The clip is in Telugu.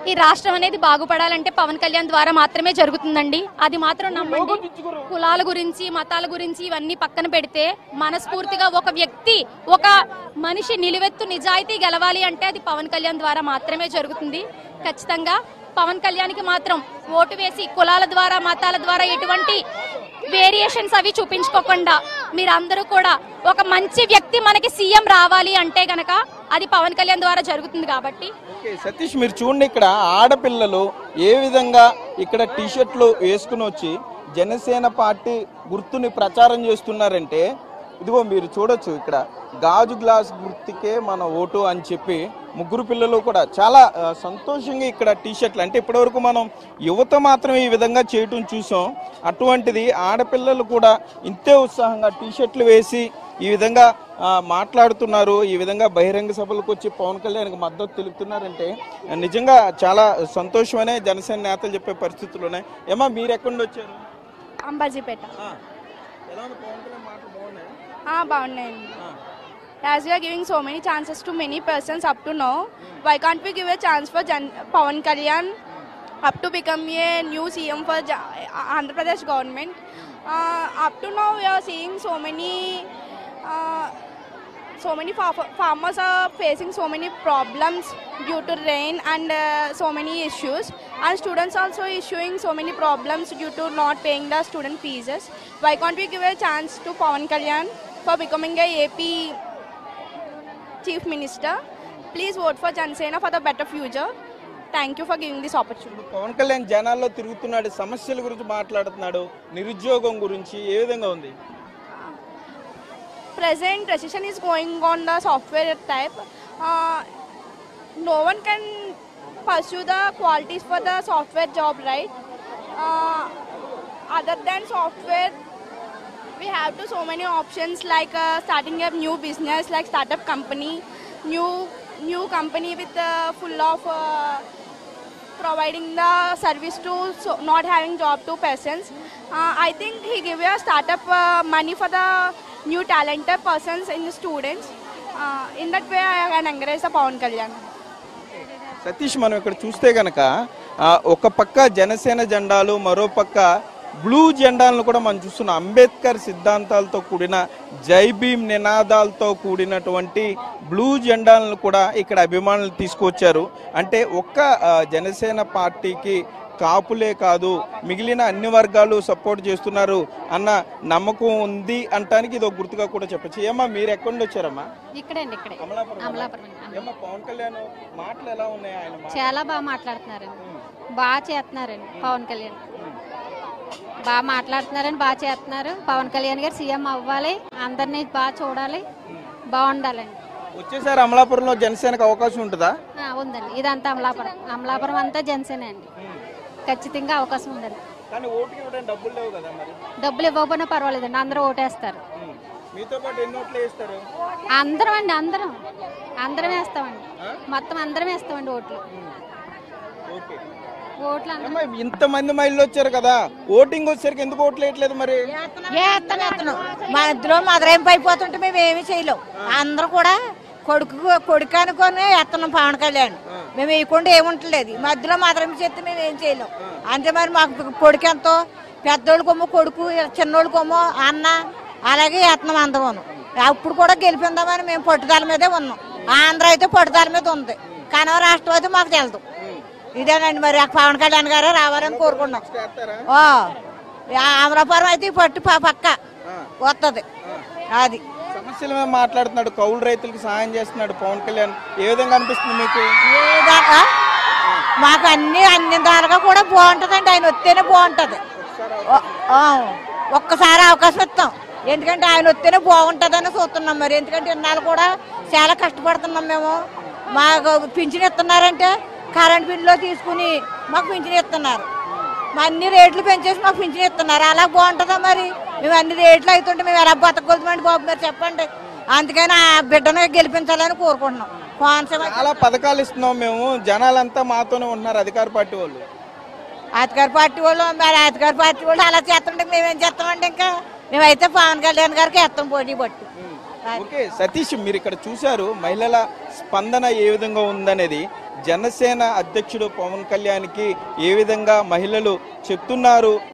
ఈ రాష్ట్రం అనేది బాగుపడాలంటే పవన్ కళ్యాణ్ ద్వారా మాత్రమే జరుగుతుందండి అది మాత్రం నమ్మండి కులాల గురించి మతాల గురించి ఇవన్నీ పక్కన పెడితే మనస్ఫూర్తిగా ఒక వ్యక్తి ఒక మనిషి నిలువెత్తు నిజాయితీ గెలవాలి అంటే అది పవన్ కళ్యాణ్ ద్వారా మాత్రమే జరుగుతుంది ఖచ్చితంగా పవన్ కళ్యాణ్కి మాత్రం ఓటు వేసి కులాల ద్వారా మతాల ద్వారా ఎటువంటి వేరియేషన్స్ అవి చూపించుకోకుండా మీరందరూ కూడా ఒక మంచి వ్యక్తి మనకి సీఎం రావాలి అంటే గనక అది పవన్ కళ్యాణ్ ద్వారా జరుగుతుంది కాబట్టి ఓకే సతీష్ మీరు చూడండి ఇక్కడ ఆడపిల్లలు ఏ విధంగా ఇక్కడ టీషర్ట్లు వేసుకుని వచ్చి జనసేన పార్టీ గుర్తుని ప్రచారం చేస్తున్నారంటే ఇదిగో మీరు చూడొచ్చు ఇక్కడ గాజు గ్లాస్ గుర్తుకే మన ఓటు అని చెప్పి ముగ్గురు పిల్లలు కూడా చాలా ఆ, సంతోషంగా ఇక్కడ టీషర్ట్లు అంటే ఇప్పటివరకు మనం యువత మాత్రం ఈ విధంగా చేయటం చూసాం అటువంటిది ఆడపిల్లలు కూడా ఇంతే ఉత్సాహంగా టీషర్ట్లు వేసి ఈ విధంగా ఆ, మాట్లాడుతున్నారు ఈ విధంగా బహిరంగ సభలకు వచ్చి పవన్ కళ్యాణ్కి మద్దతు తెలుపుతున్నారంటే ఆ, నిజంగా చాలా సంతోషమనే జనసేన నేతలు చెప్పే పరిస్థితులు ఉన్నాయి ఏమా మీరు ఎక్కడి నుండి వచ్చారు అంబాజీపేట ఆ, ఎలా ఉంది పవన్ కళ్యాణ్ మాటలు బాగున్నాయి ఆ, బాగున్నాయండి as we are giving so many chances to many persons up to now why can't we give a chance for జన్ Pawan Kalyan up to become a new CM for Andhra Pradesh government up to now we are seeing so many so many fa- farmers are facing so many problems due to rain and uh, so many issues and students also issuing so many problems due to not paying the student fees why can't we give a chance to pawan kalyan for becoming a ap chief minister please vote for jansena for the better future thank you for giving this opportunity Pawan Kalyan జనాల్లో తిరుగుతున్నాడు సమస్యల గురించి మాట్లాడుతున్నాడు నిరుద్యోగం గురించి ఏ విధంగా ఉంది present recession is going on the software type uh, no one can pursue the qualities for the software job right uh, other than software we have to so many options like uh, starting a new business like startup company new new company with uh, full of uh, providing the service to so not having job to persons uh, i think he give a startup uh, money for the new talented persons in the students uh, in that way i can encourage the pawan kalyan Satish మనం ఇక్కడ చూస్తే గనక ఆ, ఒక పక్క జనసేన జెండాలు మరో పక్క బ్లూ జెండాలను కూడా మనం చూస్తున్నాం అంబేద్కర్ సిద్ధాంతాలతో కూడిన జై భీమ్ నినాదాలతో కూడినటువంటి బ్లూ జెండాలను కూడా ఇక్కడ అభిమానులు తీసుకొచ్చారు అంటే ఒక్క ఆ, జనసేన పార్టీకి కాపులే కాదు మిగిలిన అన్ని వర్గాలు సపోర్ట్ చేస్తున్నారు అన్న నమ్మకం ఉంది అంటానికి ఇది ఒక గుర్తుగా కూడా చెప్పచ్చు ఏమా మీరు ఎక్కడి నుండి వచ్చారమ్మా ఇక్కడే అండి ఇక్కడే అమలాపురం అమలాపురం అండి. ఏమా పవన్ కళ్యాణ్ మాటలు ఎలా ఉన్నాయి ఆయన మాటలు? చాలా బాగా మాట్లాడుతున్నారండి బాగా చేస్తున్నారండి పవన్ కళ్యాణ్ బాగా మాట్లాడుతున్నారని బాగా చేస్తున్నారు పవన్ కళ్యాణ్ గారు సీఎం అవ్వాలి అందరినీ బాగా చూడాలి బాగుండాలండి వచ్చేసారి అమలాపురంలో జనసేనకు అవకాశం ఉంటుందా ఆ, ఉందండి ఇదంతా అమలాపురం అమలాపురం అంతా జనసేన అండి ఖచ్చితంగా అవకాశం ఉందండి కానీ ఓటుకి ఇవ్వడానికి డబ్బులు లేవు కదా మరి డబ్బులు ఇవ్వకపోయినా పర్వాలేదండి అందరూ ఓటేస్తారు ఉమ్. మీతో పాటు ఎన్ని ఓట్లు వేస్తారు అందరం అండి అందరం అందరం వేస్తామండి మొత్తం అందరం వేస్తామండి ఓట్లు ఓకే ఓట్లు అందరం ఏమ్మా, ఇంతమంది మహిళలు వచ్చారు కదా ఓటింగ్ వచ్చేసరికి ఎందుకు ఓట్లు వేయట్లేదు మరి వేస్తాను వేస్తాను మా ఇద్దరు మదరేంపు అయిపోతుంటే మేము ఏమీ చేయలేం అందరూ కూడా కొడుకు కొడుకు అనుకొని వేస్తున్నాం పవన్ కళ్యాణ్ మేము వేయకుండా ఏముంటలేదు మధ్యలో మదరింపు చేస్తే మేము ఏం చేయలేం అంతే మరి మాకు కొడుకు ఎంతో పెద్దోళ్ళకేమో కొడుకు చిన్నోళ్ళకేమో అన్న అలాగే వేస్తున్నాం అందరం అప్పుడు కూడా గెలిపిందామని మేము పట్టుదల మీదే ఉన్నాం ఆంధ్ర అయితే పట్టుదల మీద ఉంది కనవ రాష్ట్రం అయితే మాకు తెలదు ఇదేనండి మరి ఆ పవన్ కళ్యాణ్ గారే రావాలని కోరుకున్నాం వేస్తారా ఓ ఆ అమలాపురం అయితే ఈ పట్టు ప- పక్క వస్తుంది అది సమస్యల మీద మాట్లాడుతున్నాడు కౌలు రైతులకు సహాయం చేస్తున్నాడు పవన్ కళ్యాణ్ ఏ విధంగా అనిపిస్తుంది మీకు ఏదాకా మాకు అన్ని అన్ని దానిగా కూడా బాగుంటుందండి ఆయన వస్తేనే బాగుంటుంది ఓ- ఆ, ఒక్కసారి అవకాశం ఇస్తాం ఎందుకంటే ఆయన వస్తేనే బాగుంటుందని చూస్తున్నాం మరి ఎందుకంటే ఇన్నాళ్ళు కూడా చాలా కష్టపడుతున్నాం మేము మాకు పింఛన్ ఇస్తున్నారంటే కరెంట్ బిల్లులో తీసుకుని మాకు పింఛన్ ఇస్తున్నారు మా అన్ని రేట్లు పెంచేసి మాకు పింఛన్ ఇస్తున్నారు అలా బాగుంటుందా మరి మేము అన్ని రేట్లు అవుతుంటే మేము ఎలా బతకగలుగుతామండి బాబు మీరు చెప్పండి అందుకని ఆ బిడ్డను గెలిపించాలని కోరుకుంటున్నాం కోనసీమ చాలా పథకాలు ఇస్తున్నాం మేము జనాలంతా మాతోనే ఉన్నారు అధికార పార్టీ వాళ్ళు అధికార పార్టీ వాళ్ళు మరి అధికార పార్టీ వాళ్ళు అలా చేస్తుంటే మేమేం చేస్తామండి ఇంకా మేమైతే పవన్ కళ్యాణ్ గారికి వేస్తాం పోటీ పట్టు ఓకే సతీష్ మీరు ఇక్కడ చూశారు మహిళల స్పందన ఏ విధంగా ఉందనేది జనసేన అధ్యక్షుడు పవన్ కళ్యాణ్కి ఏ విధంగా మహిళలు చెప్తున్నారు